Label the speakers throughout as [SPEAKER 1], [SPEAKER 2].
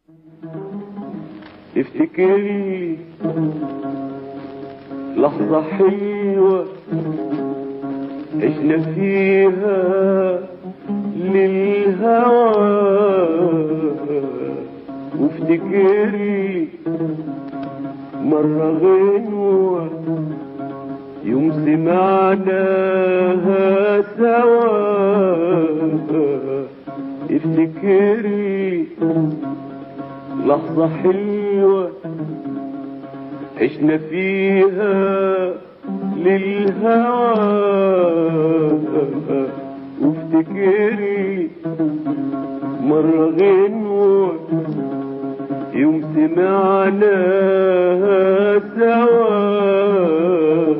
[SPEAKER 1] افتكري لحظة حلوة عشنا فيها للهوى وافتكري مرة غنوة يوم سمعناها سوا افتكري لحظة حلوة عشنا فيها للهوى وافتكري مرة غنوة يوم سمعناها سوا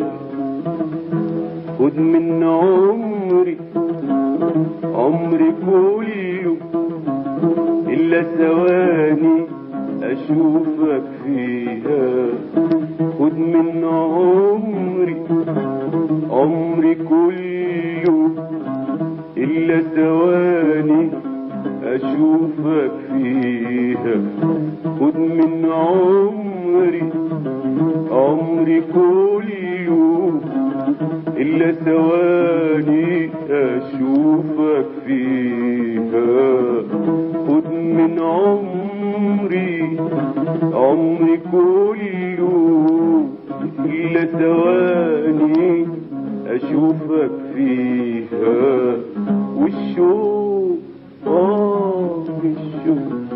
[SPEAKER 1] خد من عمري عمري كله إلا ثواني أشوفك فيها خد من عمري عمري كله إلا ثواني أشوفك فيها خد من عمري عمري كله إلا ثواني أشوفك فيها خد من عمري عمري كله إلا ثواني أشوفك فيها والشوق آه الشوق